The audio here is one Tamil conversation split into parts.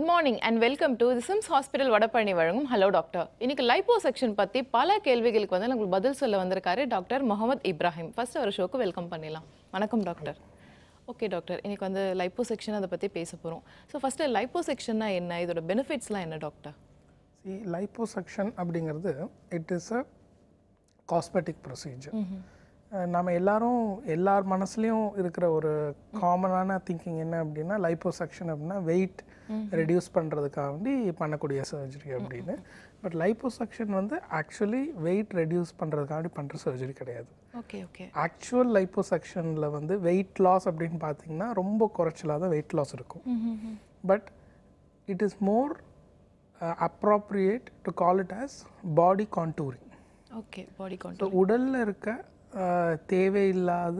Good morning and welcome to SIMS hospital Vadapalani வழங்கும் ஹலோ டாக்டர் இன்னைக்கு லைப்போ செக்ஷன் பத்தி பல கேள்விகளுக்கு வந்து நமக்கு பதில் சொல்ல வந்திருக்காரு டாக்டர் முகமது இப்ராஹிம் ஃபர்ஸ்ட் ஒரு ஷோக்கு வெல்கம் பண்ணிடலாம் வணக்கம் டாக்டர் ஓகே டாக்டர் இன்னைக்கு வந்து லைப்போ செக்ஷன் அதை பத்தி பேச போறோம் ஸோ ஃபர்ஸ்ட் லைப்போ செக்ஷன்னா என்ன இதோட பெனிஃபிட்ஸ்லாம் என்ன டாக்டர் சி லைப்போசக்ஷன் அப்படிங்கிறது it is a cosmetic procedure நம்ம எல்லாரும் எல்லார் மனசுலையும் இருக்கிற ஒரு காமனான திங்கிங் என்ன அப்படின்னா லைப்போசக்ஷன் அப்படின்னா வெயிட் ரெடியூஸ் பண்ணுறதுக்காக வேண்டி பண்ணக்கூடிய சர்ஜரி அப்படின்னு பட் லைப்போசக்ஷன் வந்து ஆக்சுவலி வெயிட் ரெடியூஸ் பண்ணுறதுக்காண்டி பண்ணுற சர்ஜரி கிடையாது ஓகே ஓகே ஆக்சுவல் லைப்போசக்ஷனில் வந்து வெயிட் லாஸ் அப்படின்னு பார்த்தீங்கன்னா ரொம்ப குறைச்சலாக தான் வெயிட் லாஸ் இருக்கும் but it is more appropriate to call it as body contouring okay body கான்ட் ஸோ உடலில் இருக்க uh, தேவையில்லாத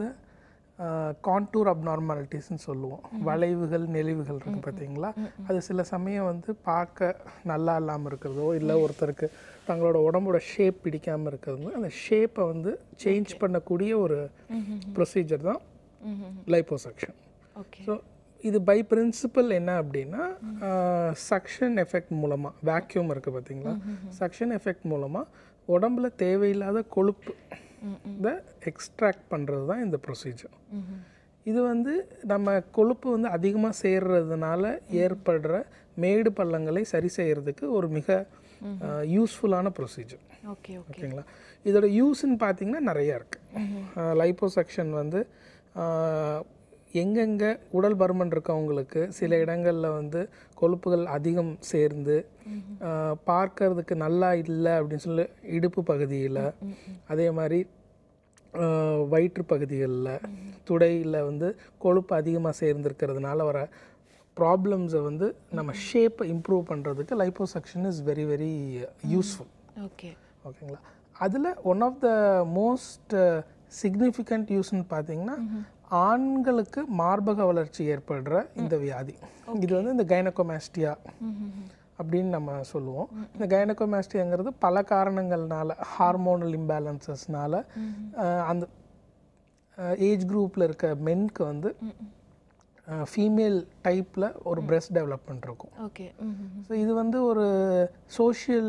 கான்டூர் அப்நார்மாலிட்டிஸ்னு சொல்லுவோம் வளைவுகள் நெளிவுகள் இருக்கு பார்த்தீங்களா அது சில சமயம் வந்து பார்க்க நல்லா இல்லாமல் இருக்கிறதோ இல்லை ஒருத்தருக்கு தங்களோட உடம்போட ஷேப் பிடிக்காமல் இருக்கிறது அந்த ஷேப்பை வந்து சேஞ்ச் பண்ணக்கூடிய ஒரு ப்ரொசீஜர் தான் லைப்போசக்ஷன் ஓகே ஸோ இது பை பிரின்சிபல் என்ன அப்படின்னா சக்ஷன் எஃபெக்ட் மூலமாக வேக்யூம் இருக்குது பார்த்தீங்களா சக்ஷன் எஃபெக்ட் மூலமாக உடம்புல தேவையில்லாத கொழுப்பு இதை எக்ஸ்ட்ராக்ட் பண்ணுறது தான் இந்த ப்ரொசீஜர் இது வந்து நம்ம கொழுப்பு வந்து அதிகமாக சேர்றதுனால ஏற்படுற மேடு பள்ளங்களை சரி செய்யறதுக்கு ஒரு மிக யூஸ்ஃபுல்லான ப்ரொசீஜர் ஓகே ஓகே ஓகேங்களா இதோட யூஸ்ன்னு பார்த்தீங்கன்னா நிறையா இருக்குது லைப்போசக்ஷன் வந்து ஆஹ், எங்கெங்கே உடல் பருமன் இருக்கவங்களுக்கு சில இடங்களில் வந்து கொழுப்புகள் அதிகம் சேர்ந்து ஆஹ், பார்க்கறதுக்கு நல்லா இல்லை அப்படின்னு சொல்லி இடுப்பு பகுதியில் அதே மாதிரி ஆஹ், வயிற்று பகுதிகளில் துடையில் வந்து கொழுப்பு அதிகமாக சேர்ந்துருக்கிறதுனால வர ப்ராப்ளம்ஸை வந்து நம்ம ஷேப்பை இம்ப்ரூவ் பண்ணுறதுக்கு liposuction is very very useful okay ஓகேங்களா அதில் one of the most significant யூஸ்ன்னு பார்த்தீங்கன்னா ஆண்களுக்கு மார்பக வளர்ச்சி ஏற்படுற இந்த வியாதி இது வந்து இந்த கைனகோமாஸ்டியா அப்படின்னு நம்ம சொல்லுவோம் இந்த கைனகோமாஸ்டியாங்கிறது பல காரணங்கள்னால ஹார்மோனல் இம்பேலன்சஸ்னால அந்த ஏஜ் குரூப்பில் இருக்க மென்க்கு வந்து ஃபீமேல் டைப்பில் ஒரு பிரெஸ்ட் டெவலப்மெண்ட் இருக்கும் ஓகே ஸோ இது வந்து ஒரு சோஷியல்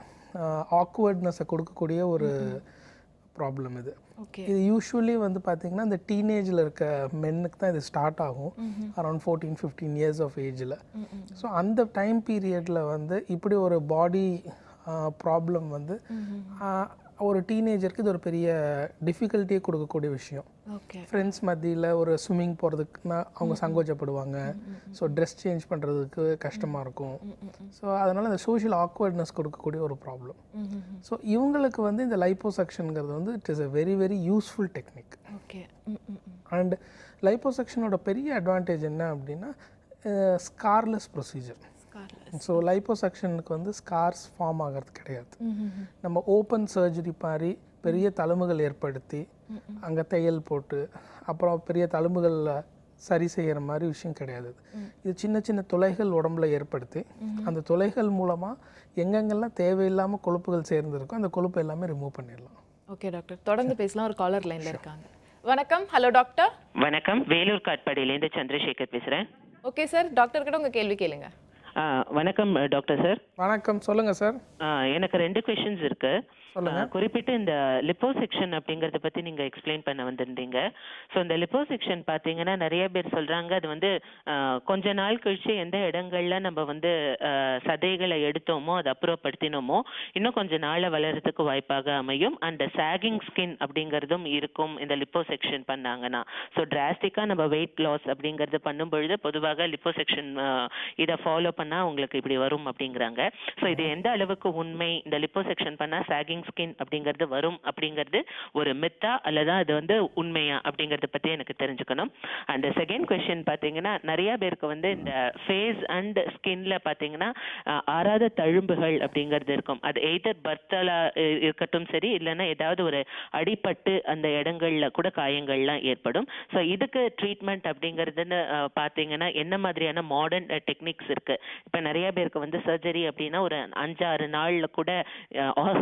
ஆக்வர்ட்னஸை கொடுக்கக்கூடிய ஒரு ப்ராப்ளம் இது ஓகே இது யூஸ்வலி வந்து பார்த்தீங்கன்னா இந்த டீனேஜில் இருக்க மென்னுக்கு தான் இது ஸ்டார்ட் ஆகும் around fourteen fifteen years of ஏஜில் ஸோ அந்த டைம் பீரியடில் வந்து இப்படி ஒரு பாடி ப்ராப்ளம் வந்து ஆஹ், ஒரு டீனேஜருக்கு இது ஒரு பெரிய டிஃபிகல்ட்டியே கொடுக்கக்கூடிய விஷயம் ஓகே ஃப்ரெண்ட்ஸ் மத்தியில் ஒரு ஸ்விம்மிங் போகிறதுக்குனா அவங்க சங்கோச்சப்படுவாங்க ஸோ ட்ரெஸ் சேஞ்ச் பண்ணுறதுக்கு கஷ்டமாக இருக்கும் ஸோ அதனால் இந்த சோஷியல் ஆக்வர்ட்னஸ் கொடுக்கக்கூடிய ஒரு ப்ராப்ளம் ஸோ இவங்களுக்கு வந்து இந்த லைப்போசக்ஷனுங்கிறது வந்து it is a very very useful technique okay and லைப்போசக்ஷனோட பெரிய அட்வான்டேஜ் என்ன அப்படின்னா ஸ்கார்லெஸ் ப்ரொசீஜர் ஸ்கார்லெஸ் ஸோ லைப்போசக்ஷனுக்கு வந்து ஸ்கார்ஸ் ஃபார்ம் ஆகிறது கிடையாது நம்ம ஓப்பன் சர்ஜரி மாதிரி பெரிய தழும்புகள் ஏற்படுத்தி அங்கே தையல் போட்டு அப்புறம் பெரிய தழும்புகளில் சரி செய்கிற மாதிரி விஷயம் கிடையாது இது. இது சின்ன சின்ன துளைகள் உடம்புல ஏற்படுத்தி அந்த துளைகள் மூலமாக எங்கெங்கெல்லாம் தேவையில்லாமல் கொழுப்புகள் சேர்ந்துருக்கோ அந்த கொழுப்பு எல்லாமே ரிமூவ் பண்ணிடலாம் ஓகே டாக்டர் தொடர்ந்து பேசலாம் ஒரு காலர் லைன்ல இருக்காங்க வணக்கம் ஹலோ டாக்டர் வணக்கம் வேலூர் காட்பாடியிலேருந்து சந்திரசேகர் பேசுகிறேன் ஓகே சார் டாக்டர் கிட்ட உங்க கேள்வி கேளுங்க வணக்கம் அஹ், டாக்டர் சார் வணக்கம் சொல்லுங்கள் சார் ஆஹ், எனக்கு ரெண்டு கொஷின்ஸ் இருக்கு ஆஹ், குறிப்பிட்டு இந்த லிப்போசெக்ஷன் அப்படிங்கறத பத்தி நீங்க எக்ஸ்பிளைன் பண்ண வந்திருந்தீங்க ஸோ இந்த லிப்போசெக்ஷன் பாத்தீங்கன்னா நிறைய பேர் சொல்றாங்க அது வந்து ஆஹ், கொஞ்ச நாள் கழிச்சு எந்த இடங்கள்ல நம்ம வந்து ஆஹ், சதைகளை எடுத்தோமோ அதை அப்புறப்படுத்தினோமோ இன்னும் கொஞ்ச நாள்ல வளர்றதுக்கு வாய்ப்பாக அமையும் அந்த சாகிங் ஸ்கின் அப்படிங்கறதும் இருக்கும் இந்த லிப்போசெக்ஷன் பண்ணாங்கன்னா ஸோ டிராஸ்டிக்கா நம்ம வெயிட் லாஸ் அப்படிங்கறது பண்ணும் பொழுது பொதுவாக லிப்போசெக்ஷன் இதை ஃபாலோ பண்ணா உங்களுக்கு இப்படி வரும் அப்படிங்கிறாங்க ஸோ இது எந்த அளவுக்கு உண்மை இந்த லிப்போசெக்ஷன் பண்ணா சாகிங் ஸ்கின் அப்படிங்கிறது வரும் அப்படிங்கிறது ஒரு மித்தா அல்லது அது வந்து உண்மையா அப்படிங்கறத பத்தி எனக்கு தெரிஞ்சுக்கணும் அண்ட் செகண்ட் கொஸ்டின் பாத்தீங்கன்னா நிறைய பேருக்கு வந்து இந்த ஃபேஸ் அண்ட் ஸ்கின்ல பாத்தீங்கன்னா அஹ், ஆறாத தழும்புகள் அப்படிங்கிறது இருக்கும் அது எய்தர் பர்த்தால இருக்கட்டும் சரி இல்லைன்னா ஏதாவது ஒரு அடிபட்டு அந்த இடங்கள்ல கூட காயங்கள்லாம் ஏற்படும் ஸோ இதுக்கு ட்ரீட்மெண்ட் அப்படிங்கிறதுன்னு அஹ், பாத்தீங்கன்னா என்ன மாதிரியான மாடர்ன் டெக்னிக்ஸ் இருக்கு இப்ப நிறைய பேருக்கு வந்து சர்ஜரி அப்படின்னா ஒரு அஞ்சாறு நாள்ல கூட ஹாஸ்பிட்டல்ல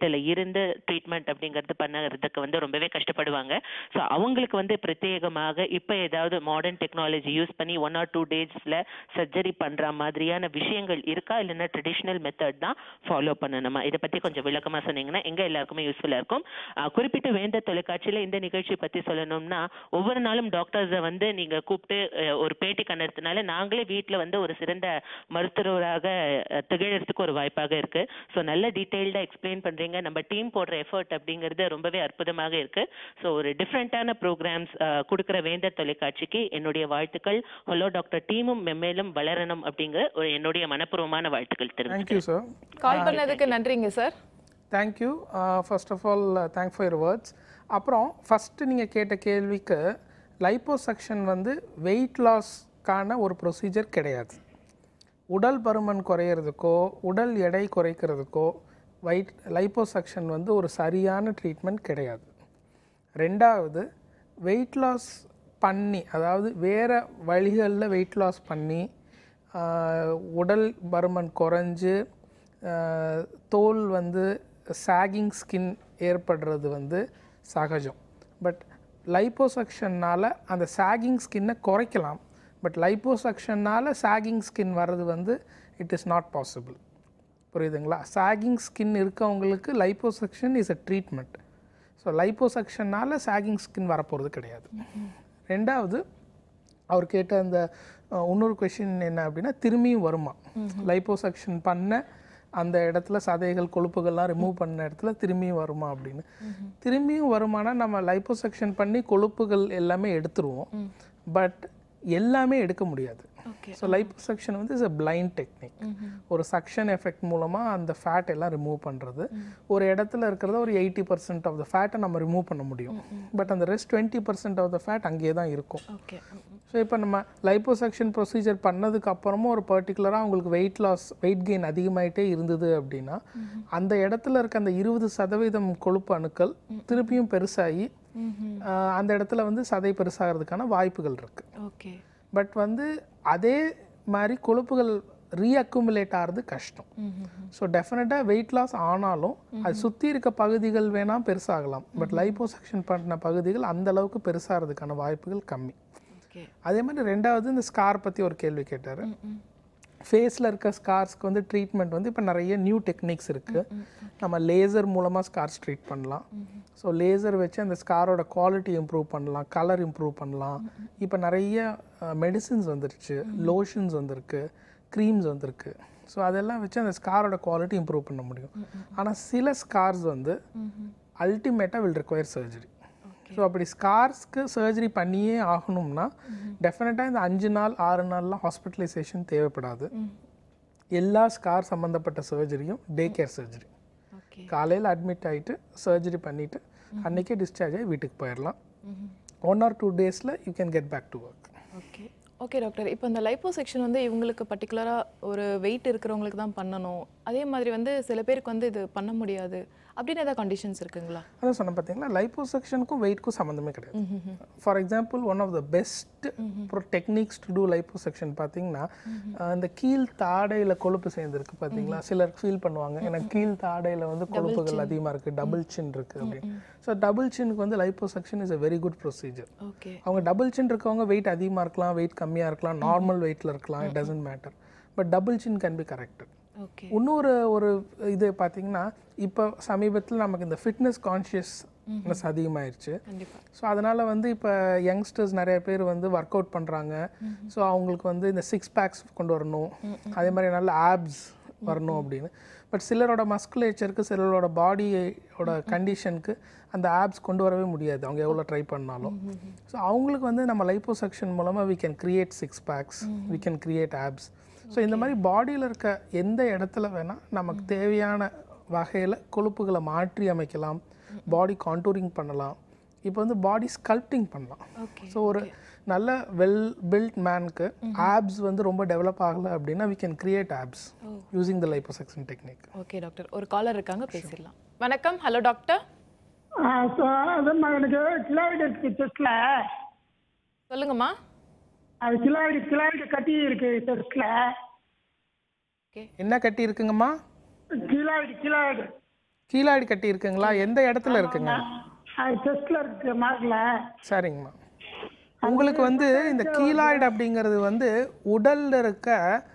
சூழ்நிலை இருந்து ட்ரீட்மெண்ட் அப்படிங்கிறது பண்ணுறதுக்கு வந்து ரொம்பவே கஷ்டப்படுவாங்க ஸோ அவங்களுக்கு வந்து பிரத்யேகமாக இப்போ ஏதாவது மாடர்ன் டெக்னாலஜி யூஸ் பண்ணி ஒன் ஆர் டூ டேஸ்ல சர்ஜரி பண்ற மாதிரியான விஷயங்கள் இருக்கா இல்லைன்னா ட்ரெடிஷ்னல் மெத்தட் தான் ஃபாலோ பண்ணணுமா இதை பத்தி கொஞ்சம் விளக்கமா சொன்னீங்கன்னா எங்க எல்லாருக்குமே யூஸ்ஃபுல்லா இருக்கும் அஹ் குறிப்பிட்ட வேந்த தொலைக்காட்சியில இந்த நிகழ்ச்சி பத்தி சொல்லணும்னா ஒவ்வொரு நாளும் டாக்டர்ஸை வந்து நீங்க கூப்பிட்டு அஹ், ஒரு பேட்டி கண்டதுனால நாங்களே வீட்ல வந்து ஒரு சிறந்த மருத்துவராக அஹ், திகழறதுக்கு ஒரு வாய்ப்பாக இருக்கு ஸோ நல்ல டீட்டெயில்டா எக்ஸ்பிளைன் பண்றீங்க நம்ம டீம் போடுற எஃபர்ட் அப்படிங்கிறது ரொம்பவே அற்புதமாக இருக்கு ஸோ ஒரு டிஃப்ரெண்டான ப்ரோக்ராம்ஸ் கொடுக்குற வேந்தர் தொலைக்காட்சிக்கு என்னுடைய வாழ்த்துக்கள் ஹலோ டாக்டர் டீமும் மெம்மேலும் வளரணும் அப்படிங்கிற ஒரு என்னுடைய மனப்பூர்வமான வாழ்த்துக்கள் தெரிவிச்சுக்கிறேன் தேங்க்யூ சார் கால் பண்ணதுக்கு நன்றிங்க sir thank you first of all thank for your words அப்புறம் ஃபஸ்ட்டு நீங்கள் கேட்ட கேள்விக்கு லைப்போசக்ஷன் வந்து வெயிட் லாஸ்க்கான ஒரு ப்ரொசீஜர் கிடையாது உடல் பருமன் குறையிறதுக்கோ உடல் எடை குறைக்கிறதுக்கோ வைட் லைப்போசக்ஷன் வந்து ஒரு சரியான ட்ரீட்மெண்ட் கிடையாது ரெண்டாவது வெயிட் லாஸ் பண்ணி அதாவது வேறு வழிகளில் வெயிட் லாஸ் பண்ணி ஆஹ், உடல் பருமன் குறைஞ்சு ஆஹ், தோல் வந்து சாகிங் ஸ்கின் ஏற்படுறது வந்து சகஜம் பட் லைப்போசக்ஷன்னால் அந்த சாகிங் ஸ்கின்னை குறைக்கலாம் பட் லைப்போசக்ஷன்னால் சாகிங் ஸ்கின் வர்றது வந்து இட் இஸ் நாட் பாசிபிள் புரியுதுங்களா சாகிங் ஸ்கின் இருக்கவங்களுக்கு liposuction is a treatment so லைப்போசக்ஷனால் சாகிங் ஸ்கின் வரப்போகிறது கிடையாது ரெண்டாவது அவர் கேட்ட அந்த அஹ், இன்னொரு கொஷின் என்ன அப்படின்னா திரும்பியும் வருமா லைப்போசக்ஷன் பண்ண அந்த இடத்துல சதைகள் கொழுப்புகள்லாம் ரிமூவ் பண்ண இடத்துல திரும்பியும் வருமா அப்படின்னு திரும்பியும் வருமானா நம்ம லைப்போசக்ஷன் பண்ணி கொழுப்புகள் எல்லாமே எடுத்துருவோம் பட் எல்லாமே எடுக்க முடியாது ஓகே ஸோ லைப்போசக்ஷன் வந்து இஸ் a பிளைண்ட் டெக்னிக் ஒரு சக்ஷன் எஃபெக்ட் மூலமாக அந்த ஃபேட் எல்லாம் ரிமூவ் பண்ணுறது ஒரு இடத்துல இருக்கிறத ஒரு எயிட்டி பர்சன்ட் ஆஃப் த ஃபேட்டை நம்ம ரிமூவ் பண்ண முடியும் பட் அந்த rest twenty percent of the fat அங்கேயே தான் இருக்கும் ஓகே ஸோ இப்போ நம்ம லைப்போசக்ஷன் ப்ரொசீஜர் பண்ணதுக்கு அப்புறமும் ஒரு பர்டிகுலராக உங்களுக்கு வெயிட் லாஸ் வெயிட் கெயின் அதிகமாயிட்டே இருந்தது அப்படின்னா அந்த இடத்துல இருக்க அந்த இருபது சதவீதம் கொழுப்பு அணுக்கள் திருப்பியும் பெருசாகி ஆஹ், அந்த இடத்துல வந்து சதை பெருசாகிறதுக்கான வாய்ப்புகள் இருக்குது ஓகே பட் வந்து அதே மாதிரி கொழுப்புகள் ரீஅக்குமுலேட் ஆகிறது கஷ்டம் ஸோ டெஃபினட்டாக வெயிட் லாஸ் ஆனாலும் அது சுற்றி இருக்க பகுதிகள் வேணால் பெருசாகலாம் பட் லைப்போசக்ஷன் பண்ண பகுதிகள் அந்த அளவுக்கு பெருசாகிறதுக்கான வாய்ப்புகள் கம்மி ஓகே அதே மாதிரி ரெண்டாவது இந்த ஸ்கார் பற்றி ஒரு கேள்வி கேட்டார் ஃபேஸில் இருக்க ஸ்கார்ஸ்க்கு வந்து ட்ரீட்மெண்ட் வந்து இப்போ நிறைய நியூ டெக்னிக்ஸ் இருக்குது நம்ம லேசர் மூலமாக ஸ்கார்ஸ் ட்ரீட் பண்ணலாம் ஸோ லேசர் வச்சு அந்த ஸ்காரோட குவாலிட்டி இம்ப்ரூவ் பண்ணலாம் கலர் இம்ப்ரூவ் பண்ணலாம் இப்போ நிறைய மெடிசின்ஸ் வந்துருச்சு லோஷன்ஸ் வந்திருக்கு க்ரீம்ஸ் வந்திருக்கு ஸோ அதெல்லாம் வச்சு அந்த ஸ்காரோட குவாலிட்டி இம்ப்ரூவ் பண்ண முடியும் ஆனால் சில ஸ்கார்ஸ் வந்து அல்டிமேட்டாக வில் ரிக்வயர் சர்ஜரி ஸோ அப்படி ஸ்கார்ஸ்க்கு சர்ஜரி பண்ணியே ஆகணும்னா டெஃபினட்டாக இந்த அஞ்சு நாள் ஆறு நாள்லாம் ஹாஸ்பிட்டலைசேஷன் தேவைப்படாது எல்லா ஸ்கார் சம்மந்தப்பட்ட சர்ஜரியும் டே கேர் சர்ஜரி ஓகே காலையில் அட்மிட் ஆகிட்டு சர்ஜரி பண்ணிவிட்டு அன்றைக்கே டிஸ்சார்ஜ் ஆகி வீட்டுக்கு போயிடலாம் ஒன் ஆர் டூ டேஸில் you can get back to work okay okay doctor இப்போ இந்த லைப்போ செக்ஷன் வந்து இவங்களுக்கு பர்டிகுலராக ஒரு வெயிட் இருக்கிறவங்களுக்கு தான் பண்ணணும் அதே மாதிரி வந்து சில பேருக்கு வந்து இது பண்ண முடியாது அப்படின்னு ஏதாவது கண்டிஷன்ஸ் இருக்குங்களா அதான் சொன்னேன் பார்த்தீங்களா லைப்போசெக்ஷனுக்கும் வெயிட்க்கும் சம்மந்தமே கிடையாது for example one of the best techniques to do liposuction பார்த்தீங்கன்னா அஹ், இந்த கீழ் தாடையில் கொழுப்பு சேர்ந்துருக்கு பார்த்தீங்களா சிலர் ஃபீல் பண்ணுவாங்க எனக்கு கீழ் தாடையில் வந்து கொழுப்புகள் அதிகமாக இருக்குது டபுள் சின் இருக்குது அப்படின்னு ஸோ டபுள் சின்னுக்கு வந்து liposuction is a very good procedure okay அவங்க டபுள் சின் இருக்கவங்க வெயிட் அதிகமாக இருக்கலாம் வெயிட் கம்மியாக இருக்கலாம் நார்மல் வெயிட்டில் இருக்கலாம் it doesn't matter but double chin can be corrected okay இன்னொரு ஒரு இது பார்த்தீங்கன்னா இப்போ சமீபத்தில் நமக்கு இந்த ஃபிட்னஸ் கான்ஷியஸ்னஸ் அதிகமாயிருச்சு கண்டிப்பாக ஸோ அதனால் வந்து இப்போ யங்ஸ்டர்ஸ் நிறைய பேர் வந்து ஒர்க் அவுட் பண்ணுறாங்க ஸோ அவங்களுக்கு வந்து இந்த சிக்ஸ் பேக்ஸ் கொண்டு வரணும் அதே மாதிரி நல்ல ஆப்ஸ் வரணும் அப்படின்னு பட் சிலரோட மஸ்குலேச்சருக்கு சிலரோட பாடியோட கண்டிஷனுக்கு அந்த ஆப்ஸ் கொண்டு வரவே முடியாது அவங்க எவ்வளோ ட்ரை பண்ணாலும் ஸோ அவங்களுக்கு வந்து நம்ம லைப்போசெக்ஷன் மூலமாக we can create six packs we can create abs so இந்த மாதிரி பாடியில் இருக்க எந்த இடத்துல வேணால் நமக்கு தேவையான வகையில் கொழுப்புகளை மாற்றி அமைக்கலாம் பாடி கான்டூரிங் பண்ணலாம் இப்போ வந்து பாடி ஸ்கல்ப்டிங் பண்ணலாம் ஓகே ஸோ ஒரு நல்ல வெல் பில்ட் மேனுக்கு ஆப்ஸ் வந்து ரொம்ப டெவலப் ஆகலை அப்படின்னா we can create abs using the liposuction technique okay doctor ஒரு காலர் இருக்காங்க பேசிடலாம் வணக்கம் ஹலோ டாக்டர் அதுமா எனக்கு கிலாய்டு இருக்கு செஸ்ட்ல சொல்லுங்கம்மா அது கிலாய்டு கிலாய்டு கட்டி இருக்கு செஸ்ட்ல ஓகே என்ன கட்டி இருக்குங்கம்மா கிலாய்டு கிலாய்டு கீழாடி கட்டி இருக்குங்களா எந்த இடத்துல இருக்குங்க அது செஸ்ட்ல இருக்கு மார்க்ல சரிங்கம்மா உங்களுக்கு வந்து இந்த கீலாய்டு அப்படிங்கிறது வந்து உடல்ல இருக்க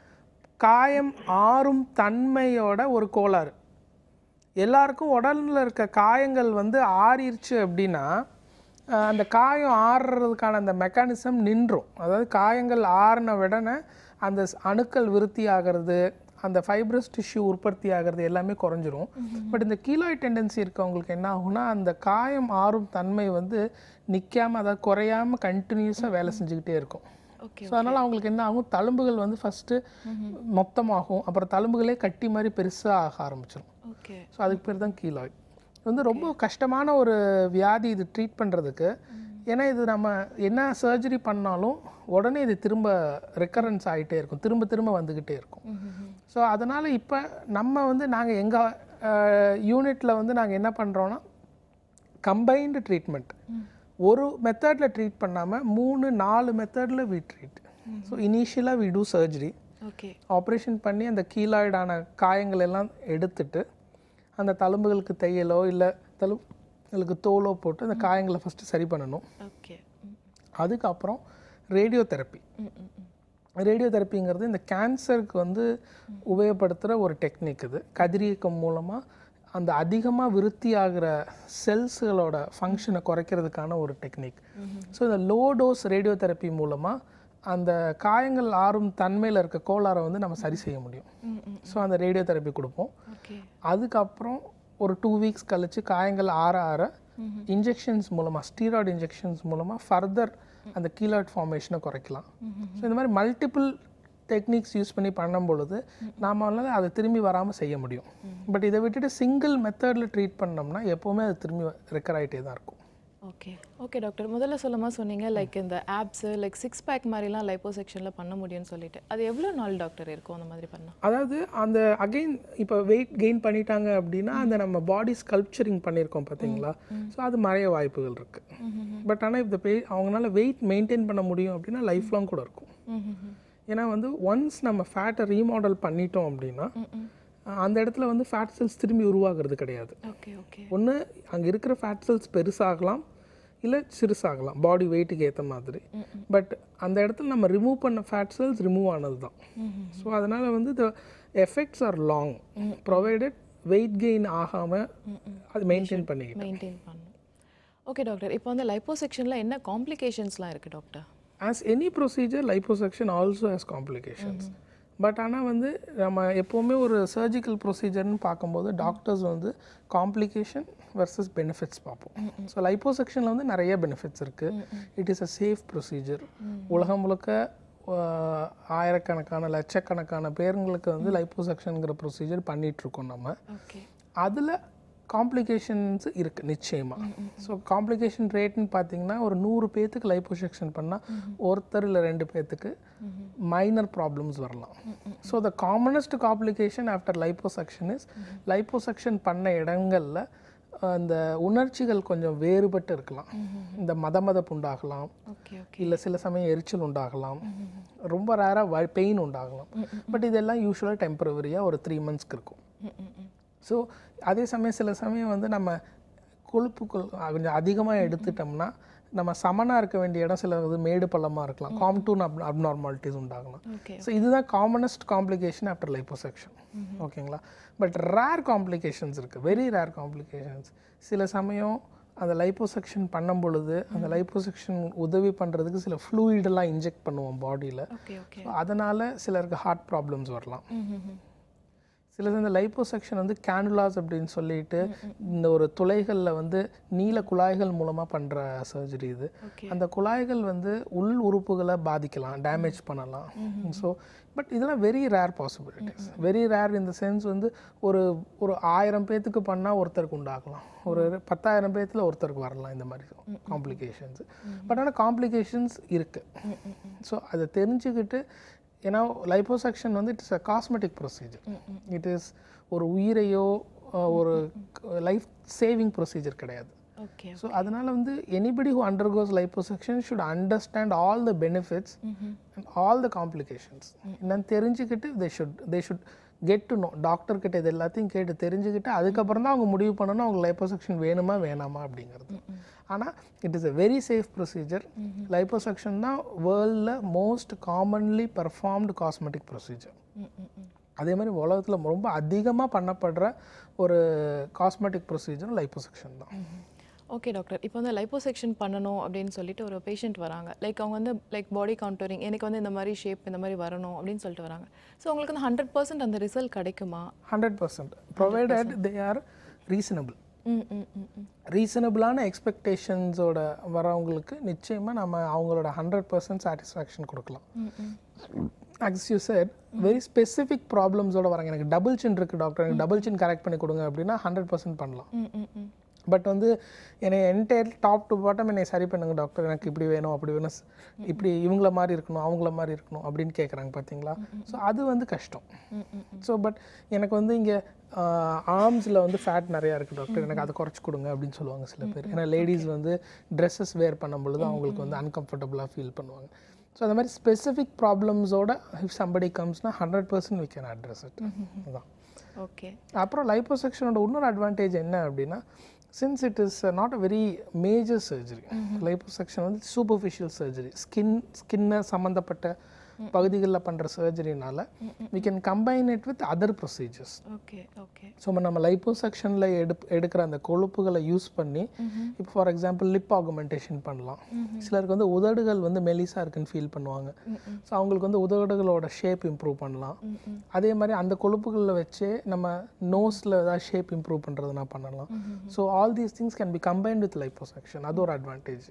காயம் ஆறும் தன்மையோட ஒரு கோளாறு எல்லாருக்கும் உடல்ல இருக்க காயங்கள் வந்து ஆறிருச்சு அப்படின்னா அஹ், அந்த காயம் ஆறுறதுக்கான அந்த மெக்கானிசம் நின்றும் அதாவது காயங்கள் ஆறின உடனே அந்த ஸ்- அணுக்கள் விருத்தி ஆகிறது அந்த ஃபைப்ரஸ் டிஷ்யூ உற்பத்தி ஆகிறது எல்லாமே குறைஞ்சிரும் பட் இந்த கீலாய் டெண்டன்சி இருக்கவங்களுக்கு என்ன ஆகும்னா அந்த காயம் ஆறும் தன்மை வந்து நிற்காம அதாவது குறையாம கண்டினியூஸாக வேலை செஞ்சுக்கிட்டே இருக்கும் ஓகே ஸோ அதனால் அவங்களுக்கு என்ன ஆகும் தழும்புகள் வந்து ஃபஸ்ட்டு மொத்தமாகும் அப்புறம் தழும்புகளே கட்டி மாதிரி பெருசாக ஆக ஆரம்பிச்சிடும் ஓகே ஸோ அதுக்கு பேர் தான் கீலாய்ட் இது வந்து ரொம்ப கஷ்டமான ஒரு வியாதி இது ட்ரீட் பண்ணுறதுக்கு ஏன்னா இது நம்ம என்ன சர்ஜரி பண்ணாலும் உடனே இது திரும்ப ரெக்கரன்ஸ் ஆகிட்டே இருக்கும் திரும்ப திரும்ப வந்துக்கிட்டே இருக்கும் ஸோ அதனால் இப்போ நம்ம வந்து நாங்கள் எங்கள் யூனிட்டில் வந்து நாங்கள் என்ன பண்ணுறோன்னா கம்பைன்டு ட்ரீட்மெண்ட் ஒரு மெத்தடில் ட்ரீட் பண்ணாமல் மூணு நாலு மெத்தடில் வி ட்ரீட் ஸோ இனிஷியலாக we do surgery okay operation பண்ணி அந்த கீலாய்டான காயங்கள் எல்லாம் எடுத்துட்டு அந்த தழும்புகளுக்கு தையலோ இல்லை தழும்புகளுக்கு தோலோ போட்டு அந்த காயங்களை ஃபஸ்ட்டு சரி பண்ணணும் ஓகே அதுக்கப்புறம் ரேடியோ தெரப்பி ரேடியோ தெரப்பிங்கிறது இந்த கேன்சருக்கு வந்து உபயோகப்படுத்துகிற ஒரு டெக்னிக் இது கதிரியக்கம் மூலமாக அந்த அதிகமாக விருத்தி ஆகிற செல்ஸுகளோட ஃபங்க்ஷனை குறைக்கிறதுக்கான ஒரு டெக்னிக் ஸோ இந்த லோ டோஸ் ரேடியோ தெரப்பி மூலமாக அந்த காயங்கள் ஆறும் தன்மையில் இருக்க கோளாறை வந்து நம்ம சரி செய்ய முடியும் ஸோ அந்த ரேடியோ தெரப்பி கொடுப்போம் ஓகே அதுக்கப்புறம் ஒரு டூ வீக்ஸ் கழிச்சு காயங்கள் ஆற ஆற இன்ஜெக்ஷன்ஸ் மூலமாக ஸ்டீராய்டு இன்ஜெக்ஷன்ஸ் மூலமாக ஃபர்தர் அந்த கீலாய்ட் ஃபார்மேஷனை குறைக்கலாம் ஸோ இந்த மாதிரி மல்டிபிள் டெக்னிக்ஸ் யூஸ் பண்ணி பண்ணும் பொழுது நாம அதை திரும்பி வராமல் செய்ய முடியும் பட் இதை விட்டுட்டு சிங்கிள் மெத்தடில் ட்ரீட் பண்ணோம்னா எப்போவுமே அது திரும்பி ரெக்கர் ஆகிட்டே தான் இருக்கும் ஓகே ஓகே டாக்டர் முதல்ல சொல்லுமா சொன்னீங்க லைக் இந்த ஆப்ஸ் லைக் சிக்ஸ் பேக் மாதிரிலாம் லைப்போ செக்ஷனில் பண்ண முடியும்னு சொல்லிட்டு அது எவ்வளோ நாள் டாக்டர் இருக்கும் அந்த மாதிரி பண்ணால் அதாவது அந்த அகைன் இப்போ வெயிட் கெயின் பண்ணிட்டாங்க அப்படின்னா அந்த நம்ம பாடி ஸ்கல்ப்சரிங் பண்ணியிருக்கோம் பார்த்தீங்களா ஸோ அது மறைய வாய்ப்புகள் இருக்கு பட் ஆனால் இந்த பே அவங்களால வெயிட் மெயின்டைன் பண்ண முடியும் அப்படின்னா லைஃப் லாங் கூட இருக்கும் ஏன்னா வந்து ஒன்ஸ் நம்ம ஃபேட்டை ரீமாடல் பண்ணிட்டோம் அப்படின்னா அஹ் அந்த இடத்துல வந்து ஃபேட் செல்ஸ் திரும்பி உருவாகிறது கிடையாது ஓகே ஓகே ஒன்று அங்கே இருக்கிற ஃபேட் செல்ஸ் பெருசாகலாம் இல்லை சிறுசாகலாம் பாடி வெயிட்டுக்கு ஏற்ற மாதிரி பட் அந்த இடத்துல நம்ம ரிமூவ் பண்ண ஃபேட் செல்ஸ் ரிமூவ் ஆனது தான் ஸோ அதனால் வந்து the effects are long provided weight gain ஆகாமல் அது மெயின்டைன் பண்ணிக்கிட்டு மெயின்டைன் பண்ணணும் ஓகே டாக்டர் இப்போ வந்து லைப்போ செக்ஷனில் என்ன காம்ப்ளிகேஷன்ஸ்லாம் இருக்குது doctor as any procedure liposuction also has complications but ஆனால் வந்து நம்ம எப்போவுமே ஒரு சர்ஜிக்கல் ப்ரொசீஜர்னு பார்க்கும்போது டாக்டர்ஸ் வந்து காம்ப்ளிகேஷன் வர்சஸ் பெனிஃபிட்ஸ் பார்ப்போம் ஸோ லைப்போசெக்ஷனில் வந்து நிறைய பெனிஃபிட்ஸ் இருக்குது it is a safe procedure உலகம் முழுக்க ஆஹ், ஆயிரக்கணக்கான லட்சக்கணக்கான பேருங்களுக்கு வந்து லைப்போசெக்ஷனுங்கிற ப்ரொசீஜர் பண்ணிகிட்ருக்கோம் நம்ம ஓகே அதில் காம்ப்ளிகேஷன்ஸ் இருக்குது நிச்சயமாக ஸோ காம்ப்ளிகேஷன் ரேட்னு பார்த்தீங்கன்னா ஒரு நூறு பேத்துக்கு லைப்போசெக்ஷன் பண்ணால் ஒருத்தர் இல்லை ரெண்டு பேத்துக்கு மைனர் ப்ராப்ளம்ஸ் வரலாம் so the commonest complication after liposuction is liposuction பண்ண இடங்களில் அந்த உணர்ச்சிகள் கொஞ்சம் வேறுபட்டு இருக்கலாம் இந்த மத மதப்பு உண்டாகலாம் ஓகே ஓகே இல்லை சில சமயம் எரிச்சல் உண்டாகலாம் ரொம்ப ரேராக பெயின் உண்டாகலாம் பட் இதெல்லாம் யூஸ்வலாக டெம்பரவரியாக ஒரு த்ரீ மந்த்ஸ்க்கு இருக்கும் ஸோ அதே சமயம் சில சமயம் வந்து நம்ம கொழுப்புகள் கொஞ்சம் அதிகமாக எடுத்துட்டோம்னா நம்ம சமனாக இருக்க வேண்டிய இடம் சில இது மேடு பள்ளமாக இருக்கலாம் காம்டூன் அப் அப்நார்மாலிட்டிஸ் உண்டாகலாம் ஓகே ஸோ இதுதான் காமனஸ்ட் காம்ப்ளிகேஷன் ஆஃப்டர் லைப்போசெக்ஷன் ஓகேங்களா பட் ரேர் காம்ப்ளிகேஷன்ஸ் இருக்குது வெரி ரேர் காம்ப்ளிகேஷன்ஸ் சில சமயம் அந்த லைப்போசெக்ஷன் பண்ணும் பொழுது அந்த லைப்போசெக்ஷன் உதவி பண்ணுறதுக்கு சில ஃப்ளூயிடெல்லாம் இன்ஜெக்ட் பண்ணுவோம் பாடியில் ஓகே ஓகே ஸோ அதனால் சிலருக்கு ஹார்ட் ப்ராப்ளம்ஸ் வரலாம் சில இந்த லைப்போசெக்ஷன் வந்து கேனுலாஸ் அப்படின்னு சொல்லிட்டு இந்த ஒரு துளைகளில் வந்து நீல குழாய்கள் மூலமாக பண்ணுற சர்ஜரி இது ஓகே அந்த குழாய்கள் வந்து உள் உறுப்புகளை பாதிக்கலாம் டேமேஜ் பண்ணலாம் ஸோ பட் இதெல்லாம் very rare possibilities very rare இந்த சென்ஸ் வந்து ஒரு ஒரு ஆயிரம் பேத்துக்கு பண்ணால் ஒருத்தருக்கு உண்டாகலாம் ஒரு பத்தாயிரம் பேத்துல ஒருத்தருக்கு வரலாம் இந்த மாதிரி காம்ப்ளிகேஷன்ஸ் பட் ஆனால் காம்ப்ளிகேஷன்ஸ் இருக்குது ஸோ அதை தெரிஞ்சுக்கிட்டு ஏன்னா லைப்போசெக்ஷன் வந்து it's a cosmetic procedure it is ஒரு உயிரையோ அஹ், ஒரு லைஃப் சேவிங் ப்ரொசீஜர் கிடையாது ஓகே ஸோ அதனால வந்து anybody who undergoes liposuction should understand all the benefits and all the complications என்னன்னு தெரிஞ்சுக்கிட்டு they should they should get to know doctor கிட்ட இது எல்லாத்தையும் கேட்டு தெரிஞ்சுக்கிட்டு அதுக்கப்புறம் தான் அவங்க முடிவு பண்ணணும் அவங்க லைப்போசெக்ஷன் வேணுமா வேணாமா அப்படிங்கிறது ஆனால் it is a very safe procedure liposuction தான் வேர்ல்டில் most commonly performed cosmetic procedure அதே மாதிரி உலகத்தில் ரொம்ப அதிகமாக பண்ணப்படுற ஒரு காஸ்மெட்டிக் ப்ரொசீஜர் லைப்போசெக்ஷன் தான் ஓகே டாக்டர் இப்போ வந்து லைப்போசெக்ஷன் பண்ணணும் அப்படின்னு சொல்லிட்டு ஒரு பேஷண்ட் வராங்க லைக் அவங்க வந்து லைக் பாடி கவுண்டரிங் எனக்கு வந்து இந்த மாதிரி ஷேப் இந்த மாதிரி வரணும் அப்படின்னு சொல்லிட்டு வராங்க ஸோ உங்களுக்கு வந்து ஹண்ட்ரட் பர்சன்ட் அந்த ரிசல்ட் கிடைக்குமா hundred percent provided they are reasonable hmm hmm hmm ம் ரீசனபிளான எக்ஸ்பெக்டேஷன்ஸோட வரவங்களுக்கு நிச்சயமாக நம்ம அவங்களோட ஹண்ட்ரட் பர்சன்ட் சாட்டிஸ்ஃபேக்ஷன் கொடுக்கலாம் as you said very specific ப்ராப்ளம்ஸோட வராங்க எனக்கு டபுள் சின் இருக்குது டாக்டர் எனக்கு டபுள் சின் கரெக்ட் பண்ணி கொடுங்க அப்படின்னா ஹண்ட்ரட் பர்சன்ட் பண்ணலாம் ம் ம் ம் பட் வந்து என்னை என்டையர் டாப் டு பாட்டம் என்னை சரி பண்ணுங்க டாக்டர் எனக்கு இப்படி வேணும் அப்படி வேணும் ஸ்- இப்படி இவங்கள மாதிரி இருக்கணும் அவங்கள மாதிரி இருக்கணும் அப்படின்னு கேட்குறாங்க பார்த்தீங்களா ஸோ அது வந்து கஷ்டம் ஸோ பட் எனக்கு வந்து இங்கே ஆர்ம்ஸில் வந்து ஃபேட் நிறையா இருக்குது டாக்டர் எனக்கு அதை குறைச்சி கொடுங்க அப்படின்னு சொல்லுவாங்க சில பேர் ஏன்னா லேடிஸ் வந்து ட்ரெஸ்ஸஸ் வேர் பண்ணும் பொழுது அவங்களுக்கு வந்து அன்கம்ஃபர்டபுளாக ஃபீல் பண்ணுவாங்க ஸோ அந்த மாதிரி ஸ்பெசிஃபிக் ப்ராப்ளம்ஸோட இஃப் சம்படி கம்ஸ்னா hundred percent we can address it அதான் ஓகே அப்புறம் லைப்போசெக்ஷனோட இன்னொரு அட்வான்டேஜ் என்ன அப்படின்னா since it is not a very major surgery liposuction வந்து சூப்பர்ஃபிஷியல் சர்ஜரி ஸ்கின் ஸ்கின்னை சம்மந்தப்பட்ட பகுதிகளில் பண்ணுற சர்ஜரினால we can combine it with other procedures okay okay so நம்ம லைப்போசெக்ஷனில் எடு எடுக்கிற அந்த கொழுப்புகளை யூஸ் பண்ணி இப்போ ஃபார் எக்ஸாம்பிள் லிப் ஆகுமெண்டேஷன் பண்ணலாம் சிலருக்கு வந்து உதடுகள் வந்து மெலிசா இருக்குன்னு ஃபீல் பண்ணுவாங்க ஸோ அவங்களுக்கு வந்து உதடுகளோட ஷேப் இம்ப்ரூவ் பண்ணலாம் அதே மாதிரி அந்த கொழுப்புகளில் வச்சே நம்ம நோஸில் ஏதாவது ஷேப் இம்ப்ரூவ் பண்ணுறதுனா பண்ணலாம் so all these things can be combined with liposuction அது ஒரு அட்வான்டேஜ்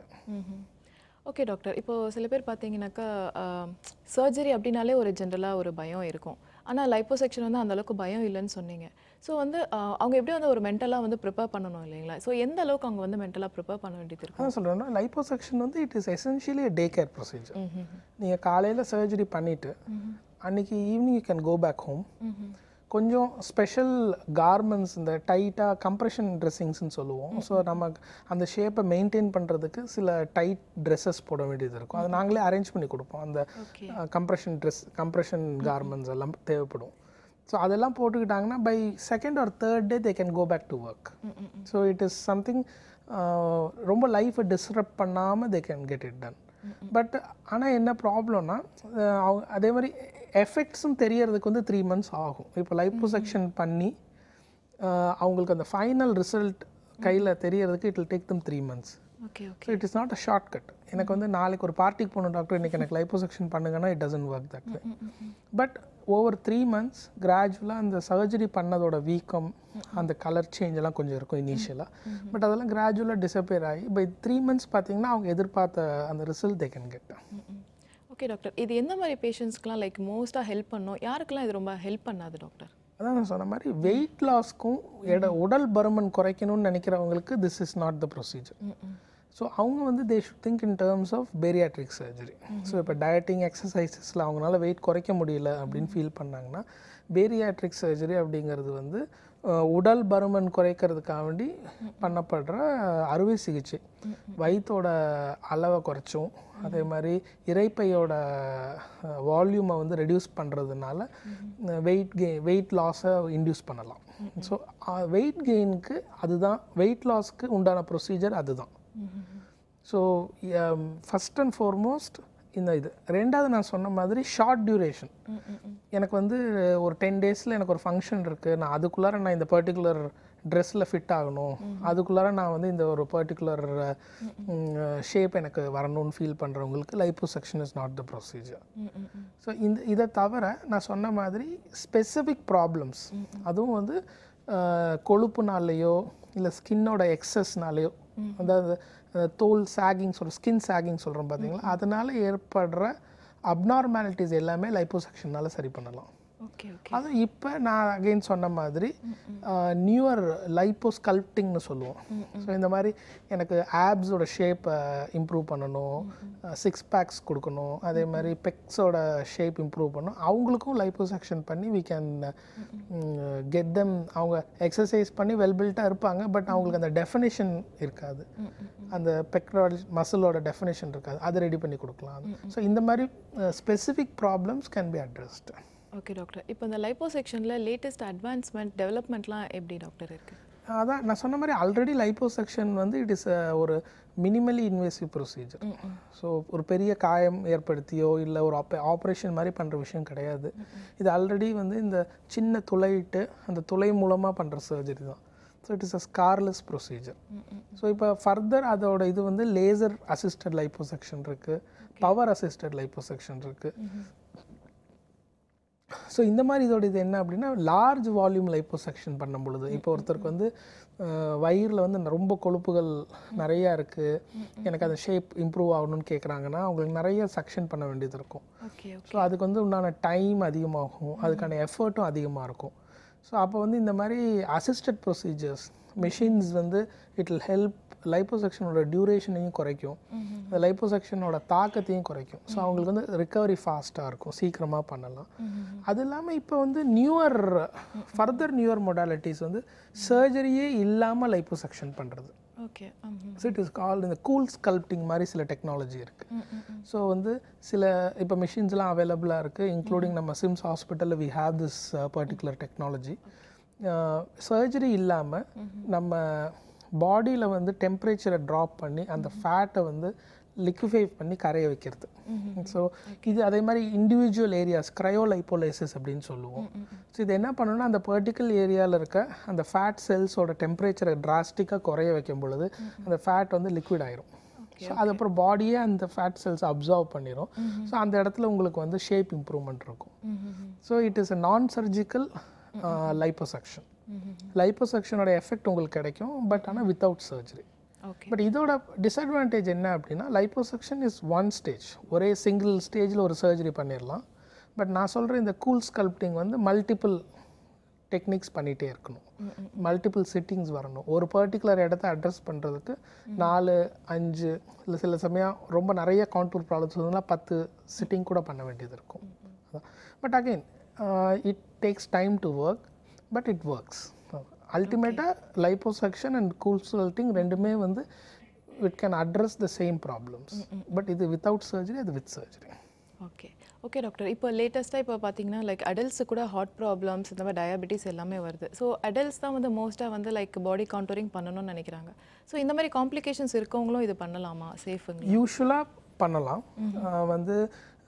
ஓகே டாக்டர் இப்போ சில பேர் பார்த்தீங்கன்னாக்கா சர்ஜரி அப்படின்னாலே ஒரு ஜென்ரலாக ஒரு பயம் இருக்கும் ஆனால் லைப்போசெக்ஷன் வந்து அந்த அளவுக்கு பயம் இல்லைன்னு சொன்னீங்க ஸோ வந்து ஆஹ், அவங்க எப்படி வந்து ஒரு மென்டலாக வந்து ப்ரிப்பேர் பண்ணணும் இல்லைங்களா ஸோ எந்த அளவுக்கு அவங்க வந்து மென்டலாக ப்ரிப்பேர் பண்ண வேண்டியது இருக்கும் அதான் சொல்கிறேன்னா லைப்போசெக்ஷன் வந்து it is essentially day care procedure நீங்கள் காலையில் சர்ஜரி பண்ணிவிட்டு அன்னைக்கு evening you can go back home கொஞ்சம் ஸ்பெஷல் கார்மெண்ட்ஸ் இந்த டைட்டாக கம்ப்ரெஷன் ட்ரெஸ்ஸிங்ஸ்னு சொல்லுவோம் ஸோ நம்ம அந்த ஷேப்பை மெயின்டைன் பண்ணுறதுக்கு சில டைட் ட்ரெஸ்ஸஸ் போட வேண்டியது இருக்கும் அதை நாங்களே அரேஞ்ச் பண்ணி கொடுப்போம் அந்த okay compression dress compression garments எல்லாம் தேவைப்படும் ஸோ அதெல்லாம் போட்டுக்கிட்டாங்கன்னா by second or third day they can go back to work so it is something ரொம்ப லைஃப்பை டிஸ்டர்ப் பண்ணாமல் they can get it done but ஆனால் என்ன ப்ராப்ளம்னா அவங்க அதே மாதிரி எஃபெக்ட்ஸும் தெரியறதுக்கு வந்து த்ரீ மந்த்ஸ் ஆகும் இப்போ லைப்போசெக்ஷன் பண்ணி அஹ், அவங்களுக்கு அந்த ஃபைனல் ரிசல்ட் கையில் தெரியறதுக்கு it will take them three months okay okay so it is not a short cut எனக்கு வந்து நாளைக்கு ஒரு பார்ட்டிக்கு போகணும் டாக்டர் இன்னைக்கு எனக்கு லைப்போசெக்ஷன் பண்ணுங்கன்னா it doesn't work that way but over three months கிராஜுவலாக அந்த சர்ஜரி பண்ணதோட வீக்கம் அந்த கலர் சேஞ்ச் எல்லாம் கொஞ்சம் இருக்கும் இனிஷியலாக பட் அதெல்லாம் கிராஜுவலாக டிசப்பியர் ஆகி பை த்ரீ மந்த்ஸ் பார்த்தீங்கன்னா அவங்க எதிர்பார்த்த அந்த result they can get okay doctor இது எந்த மாதிரி பேஷண்ட்ஸ்க்குலாம் லைக் மோஸ்ட்டாக ஹெல்ப் பண்ணும் யாருக்கெல்லாம் இது ரொம்ப ஹெல்ப் பண்ணாது டாக்டர் அதான் நான் சொன்ன மாதிரி வெயிட் லாஸ்க்கும் எட உடல் பருமன் குறைக்கணும்னு நினைக்கிறவங்களுக்கு this is not the procedure so அவங்க வந்து they should think in terms of bariatric surgery so இப்போ டயட்டிங் எக்ஸசைசஸில் அவங்களால வெயிட் குறைக்க முடியல அப்படின்னு ஃபீல் பண்ணாங்கன்னா பேரியாட்ரிக் சர்ஜரி அப்படிங்கிறது வந்து அஹ், உடல் பருமன் குறைக்கிறதுக்காக வேண்டி பண்ணப்படுற அறுவை சிகிச்சை வயிற்றோட அளவை குறைச்சும் அதே மாதிரி இறைப்பையோட வால்யூமை வந்து ரெடியூஸ் பண்ணுறதுனால வெயிட் கெயின் வெயிட் லாஸை இன்டியூஸ் பண்ணலாம் ஸோ வெயிட் கெயினுக்கு அதுதான் வெயிட் லாஸ்க்கு உண்டான ப்ரொசீஜர் அதுதான் ஸோ ஃபஸ்ட் அண்ட் ஃபார்மோஸ்ட் இந்த இது ரெண்டாவது நான் சொன்ன மாதிரி ஷார்ட் டியூரேஷன் எனக்கு வந்து ஒரு டென் டேஸில் எனக்கு ஒரு ஃபங்க்ஷன் இருக்குது நான் அதுக்குள்ளார நான் இந்த பர்டிகுலர் ட்ரெஸ்ஸில் ஃபிட் ஆகணும் அதுக்குள்ளார நான் வந்து இந்த ஒரு பர்டிகுலர் ஷேப் எனக்கு வரணும்னு ஃபீல் பண்ணுறவங்களுக்கு liposuction is not the procedure so இந்த இதை தவிர நான் சொன்ன மாதிரி ஸ்பெசிஃபிக் ப்ராப்ளம்ஸ் அதுவும் வந்து அஹ், கொழுப்புனாலேயோ இல்லை ஸ்கின்னோட எக்ஸஸ்னாலேயோ அதாவது அஹ், தோல் சாகிங் சொல்கிற ஸ்கின் சாகிங் சொல்கிறோம் பார்த்தீங்களா அதனால ஏற்படுற அப்நார்மாலிட்டிஸ் எல்லாமே லைப்போசெக்ஷனால சரி பண்ணலாம் ஓகே ஓகே அதுவும் இப்போ நான் அகைன் சொன்ன மாதிரி நியூவர் லைப்போ ஸ்கல்ப்டிங்னு சொல்லுவோம் ஸோ இந்த மாதிரி எனக்கு ஆப்ஸோட ஷேப்பை இம்ப்ரூவ் பண்ணணும் சிக்ஸ் பேக்ஸ் கொடுக்கணும் அதே மாதிரி பெக்ஸோட ஷேப் இம்ப்ரூவ் பண்ணணும் அவங்களுக்கும் லைப்போசெக்ஷன் பண்ணி வி கேன் கெட் தெம் அவங்க எக்ஸசைஸ் பண்ணி வெல் பில்ட்டாக இருப்பாங்க பட் அவங்களுக்கு அந்த டெஃபினேஷன் இருக்காது அந்த பெக்ரால் மசிலோட டெஃபினேஷன் இருக்காது அதை ரெடி பண்ணி கொடுக்கலாம் ஸோ இந்த மாதிரி specific problems can be addressed okay doctor இப்போ இந்த லைப்போசெக்ஷனில் லேட்டஸ்ட் அட்வான்ஸ்மெண்ட் டெவலப்மெண்ட்லாம் எப்படி டாக்டர் இருக்கு அதான் நான் சொன்ன மாதிரி ஆல்ரெடி லைப்போசெக்ஷன் வந்து இட் இஸ் ஒரு மினிமலி இன்வேசிவ் ப்ரொசீஜர் ஸோ ஒரு பெரிய காயம் ஏற்படுத்தியோ இல்லை ஒரு ஆப்ப ஆப்ரேஷன் மாதிரி பண்ணுற விஷயம் கிடையாது இது ஆல்ரெடி வந்து இந்த சின்ன துளையிட்டு அந்த துளை மூலமாக பண்ணுற சர்ஜரி தான் so it is a scarless procedure so இப்போ ஃபர்தர் அதோட இது வந்து லேசர் அசிஸ்டட் லைப்போசெக்ஷன் இருக்குது பவர் அசிஸ்டட் லைப்போசெக்ஷன் இருக்குது ஸோ இந்த மாதிரி இதோட இது என்ன அப்படின்னா லார்ஜ் வால்யூம் லைப்போசெக்ஷன் பண்ணும் பொழுது இப்போ ஒருத்தருக்கு வந்து வயிறில் வந்து ரொம்ப கொழுப்புகள் நிறையா இருக்குது எனக்கு அந்த ஷேப் இம்ப்ரூவ் ஆகணும்னு கேட்குறாங்கன்னா அவங்களுக்கு நிறைய செக்ஷன் பண்ண வேண்டியது இருக்கும் ஓகே ஸோ அதுக்கு வந்து உண்டான டைம் அதிகமாகும் அதுக்கான எஃபர்ட்டும் அதிகமாக இருக்கும் ஸோ அப்போ வந்து இந்த மாதிரி அசிஸ்டட் ப்ரொசீஜர்ஸ் மெஷின்ஸ் வந்து இட் வில் ஹெல்ப் லைப்போசெக்ஷனோட டியூரேஷனையும் குறைக்கும் அந்த லைப்போசெக்ஷனோட தாக்கத்தையும் குறைக்கும் ஸோ அவங்களுக்கு வந்து ரிக்கவரி ஃபாஸ்ட்டாக இருக்கும் சீக்கிரமாக பண்ணலாம் அது இல்லாமல் இப்போ வந்து நியூவர் ஃபர்தர் நியூவர் மொடாலிட்டிஸ் வந்து சர்ஜரியே இல்லாமல் லைப்போசெக்ஷன் பண்ணுறது okay so it is call இந்த கூல் ஸ்கல்ப்டிங் மாதிரி சில டெக்னாலஜி இருக்குது ஸோ வந்து சில இப்போ மிஷின்ஸ்லாம் அவைலபிளாக இருக்குது இன்க்ளூடிங் நம்ம சிம்ஸ் ஹாஸ்பிட்டலில் we have this particular technology surgery இல்லாமல் நம்ம பாடியில் வந்து டெம்பரேச்சரை ட்ராப் பண்ணி அந்த ஃபேட்டை வந்து லிக்விஃபை பண்ணி கரைய வைக்கிறது ஸோ இது அதே மாதிரி இண்டிவிஜுவல் ஏரியாஸ் க்ரையோலைப்போலைசிஸ் அப்படின்னு சொல்லுவோம் ஸோ இது என்ன பண்ணணும்னா அந்த பர்டிகுலர் ஏரியாவில் இருக்க அந்த ஃபேட் செல்ஸோட டெம்பரேச்சரை டிராஸ்டிக்காக குறைய வைக்கும் பொழுது அந்த ஃபேட் வந்து லிக்விட் ஆயிரும் ஸோ அது அப்புறம் பாடியே அந்த ஃபேட் செல்ஸ் அப்சர்வ் பண்ணிடும் ஸோ அந்த இடத்துல உங்களுக்கு வந்து ஷேப் இம்ப்ரூவ்மெண்ட் இருக்கும் so it is a non surgical liposuction லைப்போசெக்ஷனோட எஃபெக்ட் உங்களுக்கு கிடைக்கும் பட் ஆனால் வித்தவுட் சர்ஜரி ஓகே பட் இதோட டிஸ்அட்வான்டேஜ் என்ன அப்படின்னா லைப்போசெக்ஷன் இஸ் ஒன் ஸ்டேஜ் ஒரே சிங்கிள் ஸ்டேஜில் ஒரு சர்ஜரி பண்ணிடலாம் பட் நான் சொல்கிற இந்த கூல் ஸ்கல்ப்டிங் வந்து மல்டிபிள் டெக்னிக்ஸ் பண்ணிகிட்டே இருக்கணும் மல்டிபிள் சிட்டிங்ஸ் வரணும் ஒரு பர்டிகுலர் இடத்த அட்ரஸ் பண்ணுறதுக்கு நாலு அஞ்சு இல்லை சில சமயம் ரொம்ப நிறைய கான்டூர் ப்ராப்ளம்ஸ் இருந்தால் பத்து சிட்டிங் கூட பண்ண வேண்டியது இருக்கும் but again it takes time to work but it works அல்டிமேட்டாக லைப்போசெக்ஷன் அண்ட் கூல் ஸ்கல்ப்டிங் ரெண்டுமே வந்து it can address the same problems but இது வித்தவுட் சர்ஜரி அது with surgery okay okay doctor இப்போ லேட்டஸ்ட்டாக இப்போ பார்த்தீங்கன்னா லைக் அடல்ட்ஸு கூட ஹார்ட் ப்ராப்ளம்ஸ் இந்த மாதிரி டயபெட்டிஸ் எல்லாமே வருது ஸோ அடல்ட்ஸ் தான் வந்து மோஸ்ட்டாக வந்து லைக் பாடி கான்டோரிங் பண்ணணும்னு நினைக்கிறாங்க ஸோ இந்த மாதிரி காம்ப்ளிகேஷன்ஸ் இருக்கவங்களும் இது பண்ணலாமா சேஃபுங்க யூஸ்வலாக பண்ணலாம் ஆஹ் வந்து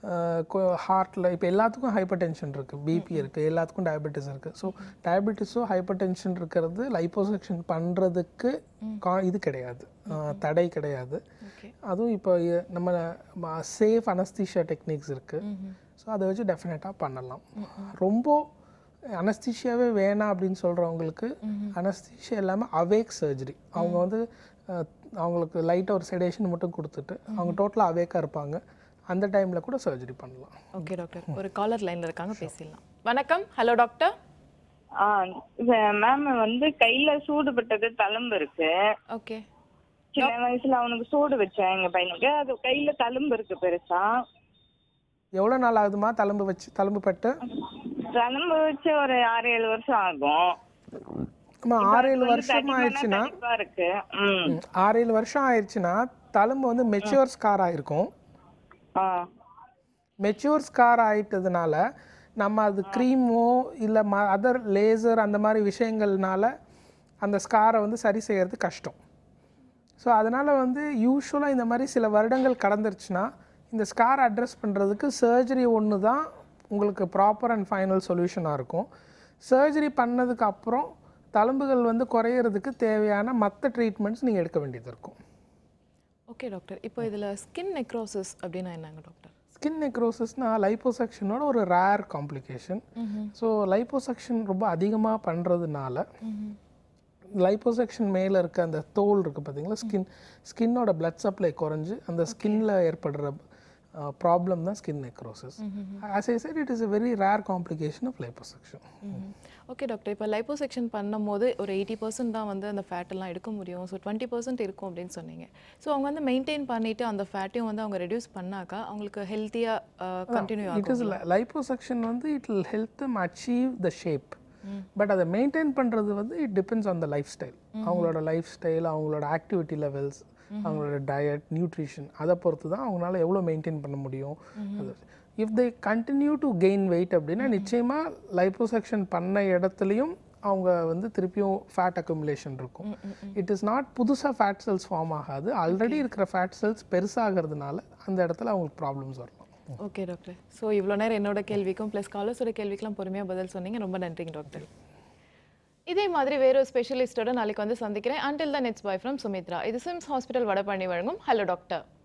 ஹார்ட்டில் இப்போ எல்லாத்துக்கும் ஹைப்பர் டென்ஷன் இருக்குது பிபி இருக்குது எல்லாத்துக்கும் டயபெட்டிஸ் இருக்குது ஸோ டயபெட்டிஸோ ஹைப்பர் டென்ஷன் இருக்கிறது லைப்போசெக்ஷன் பண்ணுறதுக்கு கா இது கிடையாது ஆஹ் தடை கிடையாது ஓகே அதுவும் இப்போ எ- நம்ம சேஃப் அனஸ்தீஷியா டெக்னிக்ஸ் இருக்குது ஸோ அதை வச்சு டெஃபினட்டாக பண்ணலாம் ரொம்ப அனஸ்தீஷியாவே வேணாம் அப்படின்னு சொல்கிறவங்களுக்கு அனஸ்தீஷியா இல்லாமல் அவேக் சர்ஜரி அவங்க வந்து அஹ், அவங்களுக்கு லைட்டாக ஒரு செடேஷன் மட்டும் கொடுத்துட்டு அவங்க டோட்டலாக அவேக்காக இருப்பாங்க அந்த டைமில் கூட சர்ஜரி பண்ணலாம் ஓகே டாக்டர் ஒரு காலர் லைனில் இருக்காங்க பேசிடலாம் வணக்கம் ஹலோ டாக்டர் ஆ மேம் வந்து கையில சூடுபட்டது தழும்பு இருக்கு ஓகே சின்ன வயசுல அவனுக்கு சூடு வச்சேன் எங்க பையனுக்கு அது கையில தழும்பு இருக்கு பெருசா எவ்வளோ நாள் ஆகுதுமா தழும்பு வச்சு தழும்பு பட்டு தழும்பு வச்சு ஒரு ஆறு ஏழு வருஷம் ஆகும் ஆமாம் ஆறு ஏழு கொஞ்சம் வருஷம் தடிமனா ஆயிடுச்சுன்னா தடிப்பா இருக்கு ம் ம், ஆறு ஏழு வருஷம் ஆயிடுச்சுன்னா தழும்பு வந்து மெச்சூர் ஸ்கார் ஆயிருக்கும் ஆ மெச்சூர் ஸ்கார் ஆயிட்டதுனால நம்ம அது க்ரீமோ இல்லை ம அதர் லேசர் அந்த மாதிரி விஷயங்கள்னால அந்த ஸ்காரை வந்து சரி செய்யறது கஷ்டம் ஸோ அதனால் வந்து யூஸ்வலாக இந்த மாதிரி சில வருடங்கள் கடந்துருச்சுன்னா இந்த ஸ்கார் அட்ரஸ் பண்ணுறதுக்கு சர்ஜரி ஒன்று தான் உங்களுக்கு ப்ராப்பர் அண்ட் ஃபைனல் சொல்யூஷனாக இருக்கும் சர்ஜரி பண்ணதுக்கு அப்புறம் தழும்புகள் வந்து குறையிறதுக்கு தேவையான மற்ற ட்ரீட்மெண்ட்ஸ் நீங்கள் எடுக்க வேண்டியது இருக்கும் ஓகே டாக்டர் இப்போ இதில் ஸ்கின் நெக்ரோசிஸ் அப்படின்னா என்னங்க டாக்டர் ஸ்கின் நெக்ரோசிஸ்னா லைப்போசெக்ஷனோட ஒரு ரேர் காம்ப்ளிகேஷன் ஸோ லைப்போசெக்ஷன் ரொம்ப அதிகமாக பண்ணுறதுனால லைப்போசெக்ஷன் மேலே இருக்க அந்த தோல் இருக்குது பார்த்தீங்களா ஸ்கின் ஸ்கின்னோட blood சப்ளை குறைஞ்சு அந்த ஸ்கின்ல ஏற்படுற ப்ராப்ளம் தான் skin necrosis as I said it is a very rare complication of liposuction okay doctor இப்போ லைப்போசெக்ஷன் பண்ணும்போது ஒரு எயிட்டி பர்சன்ட் தான் வந்து அந்த fat எல்லாம் எடுக்க முடியும் ஸோ டுவெண்ட்டி பர்சன்ட் இருக்கும் அப்படின்னு சொன்னீங்க ஸோ அவங்க வந்து மெயின்டைன் பண்ணிட்டு அந்த ஃபேட்டையும் வந்து அவங்க ரெடியூஸ் பண்ணாக்கா அவங்களுக்கு ஹெல்த்தியாக கண்டினியூ இட் இஸ் லைப்போசெக்ஷன் வந்து it will help them achieve the shape but அதை மெயின்டைன் பண்ணுறது வந்து it depends on the lifestyle அவங்களோட லைஃப் ஸ்டைல் அவங்களோட ஆக்டிவிட்டி லெவல்ஸ் அவங்களோட டயட் நியூட்ரிஷன் அதை பொறுத்து தான் அவங்களால எவ்வளோ மெயின்டைன் பண்ண முடியும் அது if they continue to gain weight அப்படின்னா நிச்சயமாக லைப்போசெக்ஷன் பண்ண இடத்துலையும் அவங்க வந்து திருப்பியும் ஃபேட் அக்குமுலேஷன் இருக்கும் இட் இஸ் நாட் புதுசாக ஃபேட் செல்ஸ் ஃபார்ம் ஆகாது ஆல்ரெடி இருக்கிற ஃபேட் செல்ஸ் பெருசாகிறதுனால அந்த இடத்துல அவங்களுக்கு ப்ராப்ளம்ஸ் வரலாம் ஓகே டாக்டர் ஸோ இவ்வளோ நேரம் என்னோட கேள்விக்கும் ப்ளஸ் காலர்ஸோட கேள்விக்கெல்லாம் பொறுமையாக பதில் சொன்னீங்க ரொம்ப நன்றிங்க டாக்டர் இதே மாதிரி வேற ஒரு ஸ்பெஷலிஸ்டோட நாளைக்கு வந்து சந்திக்கிறேன் until the next bye from Sumitra இது சிம்ஸ் ஹாஸ்பிட்டல் வடபழனி வழங்கும் ஹலோ டாக்டர்